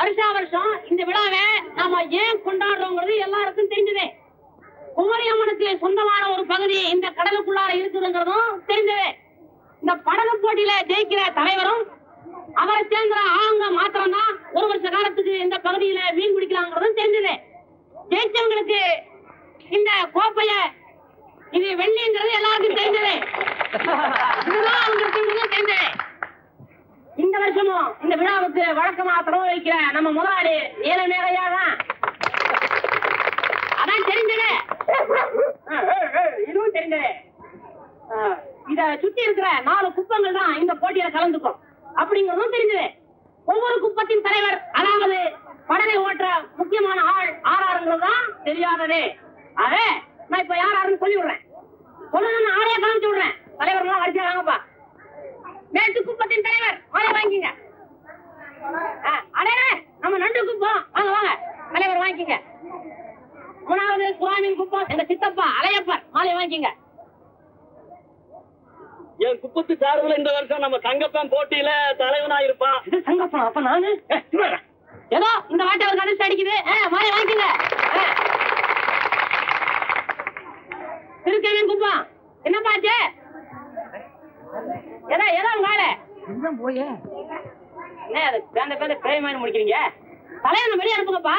வருஷா வருஷம் இந்த விழாவை நாம ஏன் கொண்டாடுறோங்கிறது எல்லாருக்கும் தெரிஞ்சதே குமரி அம்மனுக்கு சொந்தமான ஒரு பகுதி இந்த கடலுக்குள்ளார இருக்குதுங்கிறதும் தெரிஞ்சதே இந்த படகு போட்டியில ஜெயிக்கிற தலைவரும் அவரை சேர்ந்த ஆளுங்க மாத்திரம் தான் ஒரு வருஷ காலத்துக்கு இந்த பகுதியில மீன் பிடிக்கலாங்கிறதும் தெரிஞ்சது ஜெயிச்சவங்களுக்கு இந்த கோப்பைய இது வெள்ளிங்கிறது எல்லாருக்கும் தெரிஞ்சது இதுதான் அவங்களுக்கு தெரிஞ்சது இந்த வருஷமும் இந்த விழாவுக்கு வழக்கமா திறவு வைக்கிற நம்ம முதலாளி நீலமேகையா தான் அதான் தெரிஞ்சது இதுவும் தெரிஞ்சது ஆஹ், இத சுத்தி இருக்கிற நாலு குப்பங்கள் தான் இந்த போட்டியில கலந்துக்கும் அப்படிங்கறதும் தெரிஞ்சது ஒவ்வொரு குப்பத்தின் தலைவர் அதாவது படகை ஓட்டுற முக்கியமான ஆள் ஆறாருங்கிறது தான் தெரியாதது ஆக நான் இப்ப யார் யாருன்னு சொல்லி விடுறேன் சொல்லணும்னு ஆளைய காமிச்சு விடுறேன் தலைவர்லாம் வரிசையா வாங்கப்பா மேட்டு குப்பத்தின் தலைவர் வாங்க வாங்கிங்க அடே நம்ம நண்டு குப்பம் வாங்க வாங்க தலைவர் வாங்கிக்கங்க மூணாவது சுவாமியின் குப்பம் எங்க சித்தப்பா அலையப்பர் மாலை வாங்கிக்கங்க என் குப்பத்து சார்பில் இந்த வருஷம் நம்ம தங்கப்பன் போட்டியில தலைவனா இருப்பான் இது சங்கப்பா அப்ப நானு ஏதோ இந்த வாட்டை ஒரு கதிர்ச்சி அடிக்குது ஆ, மாலை வாங்கிக்கங்க ஆ. திருக்கேவன் குப்பம் என்னப்பா ஆச்சு ஏதோ ஏதோ வாழை என்ன அது பேந்த பேந்த பேய் மாதிரி முடிக்கிறீங்க தலைவனை வெளியே அனுப்புங்கப்பா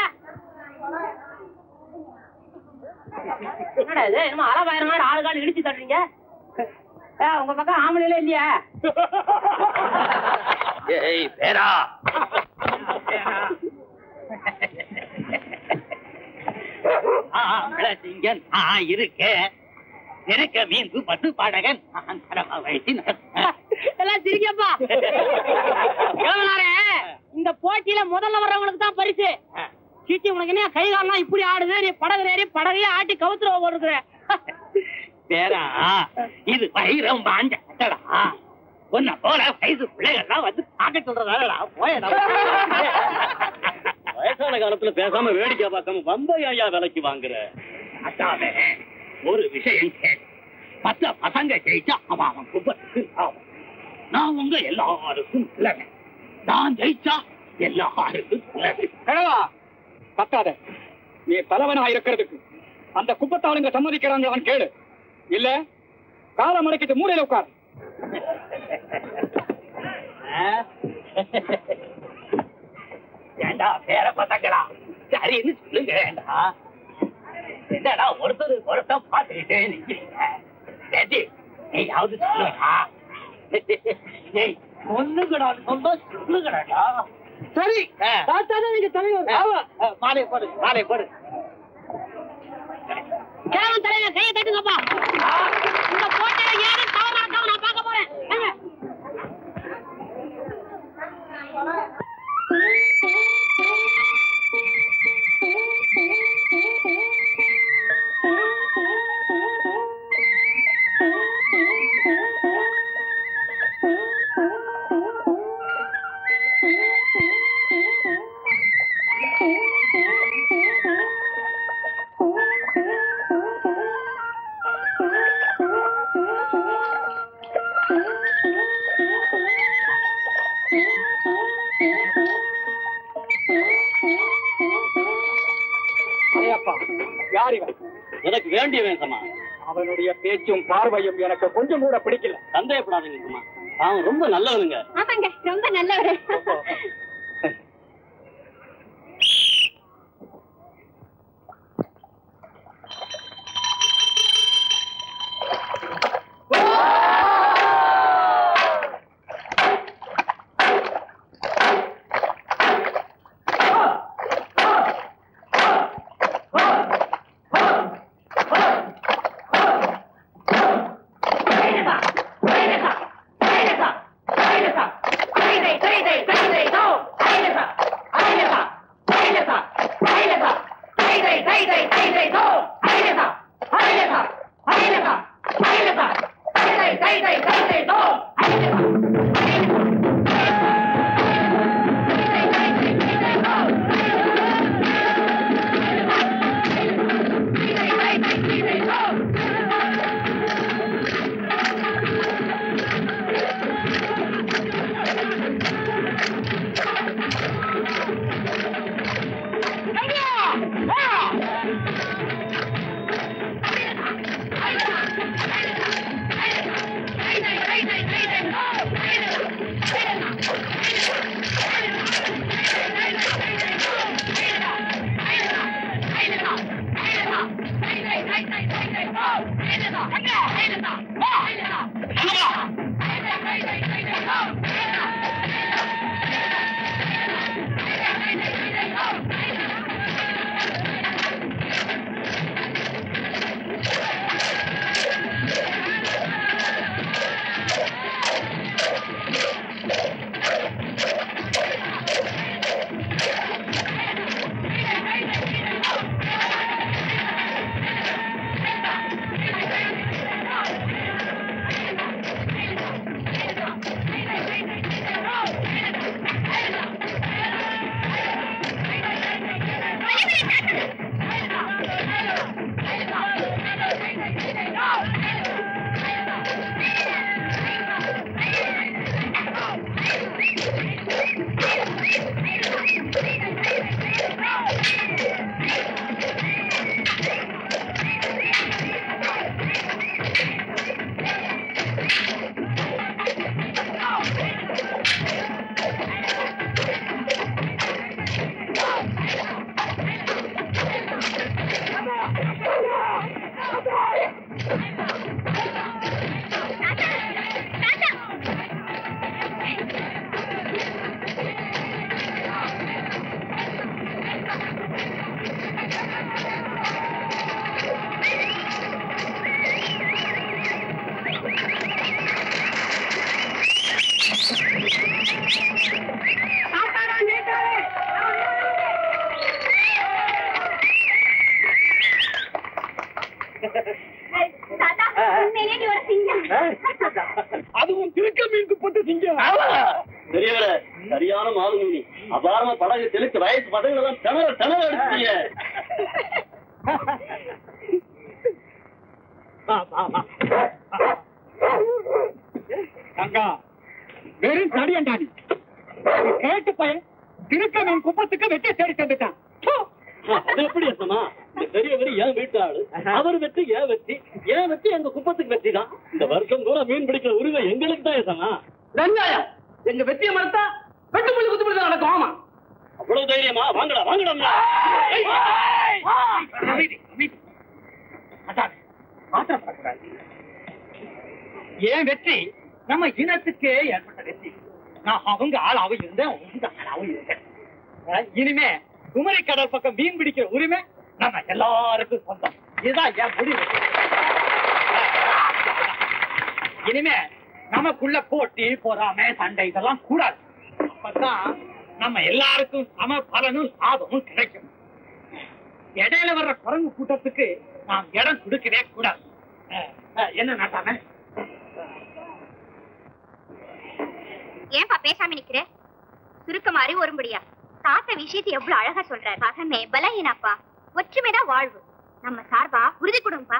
என்னடா இது என்னமோ அறவாயிரம் மாதிரி ஆளு கால் இடிச்சு தட்டுறீங்க ஏ, உங்க பக்கம் ஆம்பளைல இல்லையா ஏய் பேரா ஆம்பளசிங்கன் நான் இருக்கேன் இருக்க மீந்து பத்து பாடகன் நான் கடமை வைத்து நடப்பேன். எல்லாம் சிரிக்கப்பா எவ்வளவு இந்த போட்டியில முதல்ல வர்றவங்களுக்கு தான் பரிசு சீட்டி உனக்கு என்ன கை காலெல்லாம் இப்படி ஆடுது நீ படகு ஏறி படகையே ஆட்டி கவுத்துருவ போட்டுருக்குற பேரா இது வைரம் பாஞ்ச கட்டடா உன்னை போல வயசு பிள்ளைகள்லாம் வந்து பார்க்க சொல்றதாடா போயடா வயசான காலத்துல பேசாம வேடிக்கை பார்க்காம வம்ப ஐயா விலைக்கு வாங்குற அதாவே ஒரு விஷயம் கேள் மற்ற பசங்க ஜெயிச்சா அவன் அவன் குப்பத்துக்கு ஆகும் நான் உங்க எல்லாருக்கும் பிள்ளைங்க நான் ஜெயிச்சா எல்லாருக்கும் பிள்ளைங்க கிழவா கத்தாத நீ தலைவனா இருக்கிறதுக்கு அந்த குப்பத்தாளுங்க சம்மதிக்கிறாங்க அவன் கேளு இல்ல காலை மடக்கிட்டு மூலையில உட்கார் ஏண்டா பேர பசங்களா சரின்னு சொல்லுங்க ஏண்டா என்னடா ஒருத்தர் ஒருத்தர் பார்த்துக்கிட்டே நிக்கிறீங்க சரி நீயாவது சொல்லுடா ஏய் ஒண்ணுங்கடா சொன்னா சொல்லுங்கடா சரி நீங்க தலைவர் மாலை போடு மாலை போடு கேவன் தலைவர் கையை தட்டுங்கப்பா இந்த போட்டியில ஏது தவறா இருக்காம நான் பார்க்க போறேன் வாங்க. அடையப்பா யார் இவன் எனக்கு வேண்டியவன் சமா அவனுடைய பேச்சும் பார்வையும் எனக்கு கொஞ்சம் கூட பிடிக்கல சந்தேகப்படாதீங்க சமா அவன் ரொம்ப நல்லவனுங்க ஆமாங்க ரொம்ப நல்லவரு கைதை, கைதை, கைதை, தோ. பெரியவர சரியான மாலுங்க நீ அபாரமா படகு தெளிச்சு வயசு பசங்களை எல்லாம் திணற திணற அடிச்சீங்க தங்கா வெறும் தடியண்டா நீ நீ கேட்டு பையன் திருக்க நான் குப்பத்துக்கு வெட்டி தேடி தந்துட்டான் ப்பு! அது எப்படி அசமா இந்த பெரியவர் ஏன் வீட்டு ஆளு அவர் வெற்றி ஏன் வெற்றி ஏன் வெற்றி எங்க குப்பத்துக்கு வெற்றி தான் இந்த வருஷம் பூரா மீன் பிடிக்கிற உரிமை எங்களுக்கு தான் அசமா வெங்காயம் எங்க வெற்றிய மரத்தா வெட்டு புள்ளி குத்து புள்ளி நடக்கும் ஆமா அவ்வளவு தைரியமா வாங்கடா வாங்கடா அமைதி, அமைதி. அதான், ஆத்திரப்படக்கூடாது. என் வெற்றி நம்ம இனத்துக்கே ஏற்பட்ட வெற்றி நான் அவங்க ஆளாவும் இருந்தேன் உங்க ஆளாவும் இருந்தேன் அஹ், இனிமே குமரி கடல் பக்கம் மீன் பிடிக்கிற உரிமை நம்ம எல்லாருக்கும் சொந்தம் இதுதான் என் முடிவு இனிமே நமக்குள்ள போட்டி பொறாமை சண்டை இதெல்லாம் கூடாது அப்பதான் நம்ம எல்லாருக்கும் சம பலனும் லாபமும் கிடைக்கும் இடையில வர்ற குரங்கு கூட்டத்துக்கு நாம் இடம் கொடுக்கவே கூடாது அஹ், அஹ், என்ன நாட்டாம ஏன்பா பேசாம நிக்கிற சுருக்கமா அறிவு வரும்படியா தாத்தா விஷயத்தை எவ்வளவு அழகா சொல்றாரு பகமே பலஹீனாப்பா ஒற்றுமைதான் வாழ்வு நம்ம சார்பா உறுதி கொடுங்கப்பா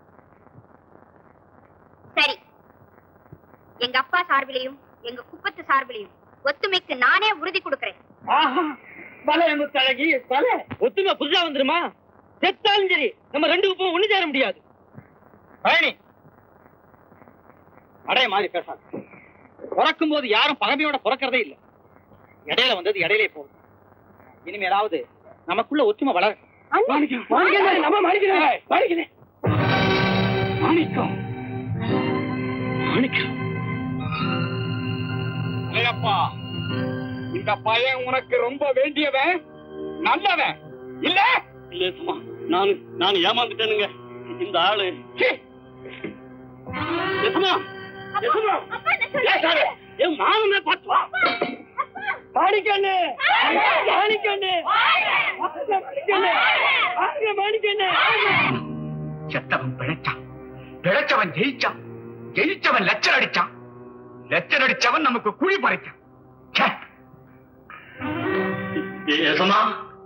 சரி எங்க அப்பா சார்பிலையும் எங்க குப்பத்து சார்பிலையும் ஒத்துமைக்கு நானே உறுதி கொடுக்கிறேன் ஆஹா பல முத்தழகி பல ஒத்துமை புதுசா வந்துருமா செத்தாலும் சரி நம்ம ரெண்டு குப்பம் ஒண்ணு சேர முடியாது பழனி அடைய மாதிரி பேசாது பிறக்கும் போது யாரும் பகமையோட பிறக்கிறதே இல்ல இடையில வந்தது இடையிலே போகுது இனிமேலாவது நமக்குள்ள ஒற்றுமை வளர மாணிக்கம் மாணிக்கம் நம்ம மாணிக்கம் மாணிக்கம் மாணிக்கம் மாணிக்கம் இல்லையப்பா இந்த பையன் உனக்கு ரொம்ப வேண்டியவன் நல்லவன் இல்ல இல்ல சும்மா நான் நான் ஏமாந்துட்டேனுங்க இந்த ஆளு சீ, எசுமா எசுமா ஏன் சாரு என் மாமனே பார்த்து வா மாணிக்கண்ணு மாணிக்கண்ணு மாணிக்கண்ணு மாணிக்கண்ணு செத்தவன் பிழைச்சான் பிழைச்சவன் ஜெயிச்சான் ஜெயிச்சவன் லட்சம் அடிச்சான் லட்சம் அடிச்சவன் நமக்கு குழி பறிச்சான் ச்சே. எசமா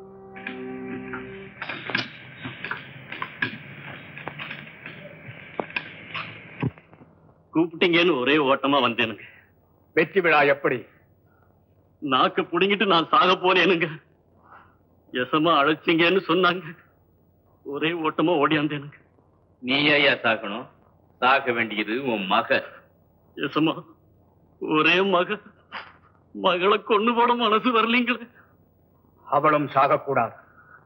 கூப்பிட்டீங்கன்னு ஒரே ஓட்டமா வந்தேனுங்க வெற்றி விழா எப்படி நாக்கு புடுங்கிட்டு நான் சாக போனேனுங்க எசமா அழைச்சிங்கன்னு சொன்னாங்க ஒரே ஓட்டமா ஓடியாந்தேனுங்க நீ ஐயா சாக்கணும் சாக்க வேண்டியது உன் மக எசமா ஒரே மக மகளை கொண்டு போட மனசு வரலீங்களே அவளும் சாகக்கூடாது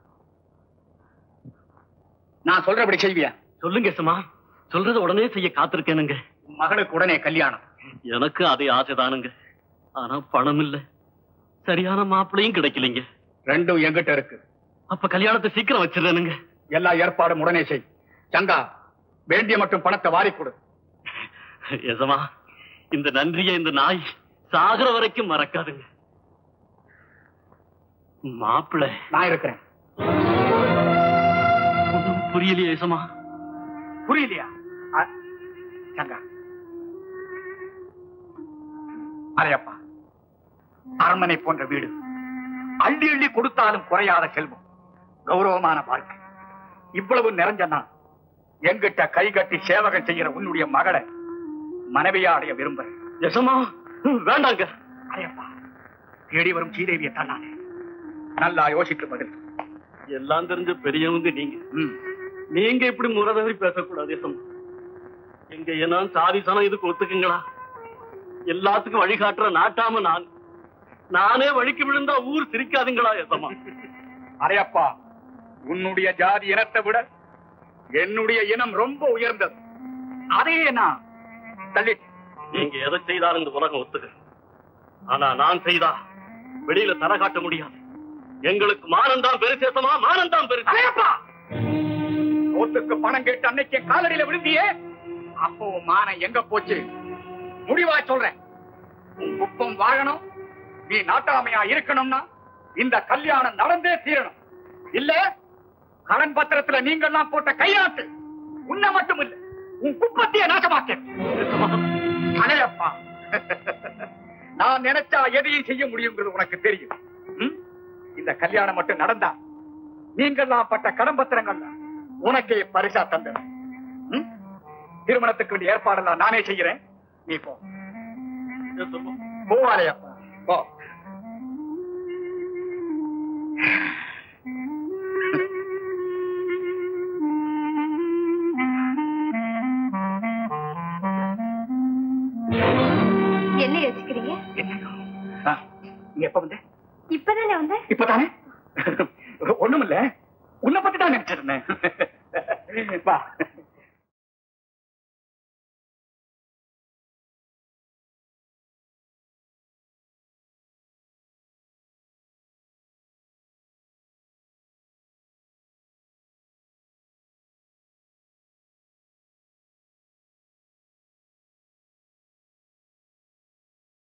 நான் சொல்றபடி செய்வியா சொல்லுங்க எசமா சொல்றத உடனே செய்ய காத்திருக்கேனுங்க உன் மகளுக்கு உடனே கல்யாணம் எனக்கு அதே ஆசைதானுங்க ஆனா பணம் இல்ல சரியான மாப்பிளையும் கிடைக்கலைங்க ரெண்டும் எங்கிட்ட இருக்கு அப்ப கல்யாணத்தை சீக்கிரம் வச்சிடறேனுங்க எல்லா ஏற்பாடும் உடனே செய் சங்கா வேண்டிய மட்டும் பணத்தை வாரி கொடு எசமா இந்த நன்றியை இந்த நாய் சாகுற வரைக்கும் மறக்காதுங்க மாப்பிள்ளை நான் இருக்கிறேன் ஒண்ணும் புரியலையே எசமா புரியலையா அ- சங்கா அரையப்பா அரண்மனை போன்ற வீடு அள்ளி அள்ளி கொடுத்தாலும் குறையாத செல்வம் கௌரவமான வாழ்க்கை இவ்வளவு நிறைஞ்ச நான் எங்கிட்ட கை கட்டி சேவகம் செய்யற உன்னுடைய மகளை மனைவியா அடைய விரும்புறேன் எசமா வேண்டாங்க அரையப்பா தேடி வரும் சீதேவியை தன்னானே நல்லா யோசித்து பதில் எல்லாம் தெரிஞ்ச பெரியவங்க நீங்க ம். நீங்க இப்படி முறதவரி பேசக்கூடாது எசமா எங்க ஏன்னா சாதி சனம் இதுக்கு ஒத்துக்குங்களா எல்லாத்துக்கும் வழிகாட்டுற நாட்டாம நான் நானே வழிக்கு விழுந்தா ஊர் சிரிக்காதுங்களா எசமா அரையப்பா உன்னுடைய ஜாதி இனத்தை விட என்னுடைய இனம் ரொம்ப உயர்ந்தது அதையே நான் தள்ளி நீங்க எதை செய்தாலும் இந்த உலகம் ஒத்துக்கு ஆனா நான் செய்தா வெளியில தர காட்ட முடியாது எங்களுக்கு மானந்தான் பெருசேசமா மானந்தான் பெருசு அரையப்பா சோத்துக்கு பணம் கேட்டு அன்னைக்கு காலடியில விழுந்தியே அப்போ உன் மானம் எங்க போச்சு முடிவா சொல்றேன் உன் குப்பம் வாழணும் நீ நாட்டாமையா இருக்கணும்னா இந்த கல்யாணம் நடந்தே தீரணும் இல்ல கடன் பத்திரத்துல நீங்கெல்லாம் போட்ட கையாட்டு உன்னை மட்டும் இல்ல உன் குப்பத்தையே நாசமாக்க அலையப்பா நான் நினைச்சா எதையும் செய்ய முடியுங்கிறது உனக்கு தெரியும் ம்? இந்த கல்யாணம் மட்டும் நடந்தா நீங்கள்லாம் பட்ட கடம்பத்திரங்கள் உனக்கே பரிசா தந்தது ம்? திருமணத்துக்கு வேண்டிய ஏற்பாடெல்லாம் நானே செய்கிறேன் நீ போ போவாலையப்பா போ என்ன யோசிக்கிறீங்க ஆ, நீ எப்ப வந்த இப்பதானே வந்த இப்பதானே ஒண்ணுமில்ல உன்னை பத்தி தான் நினைச்சிருந்தேன் வா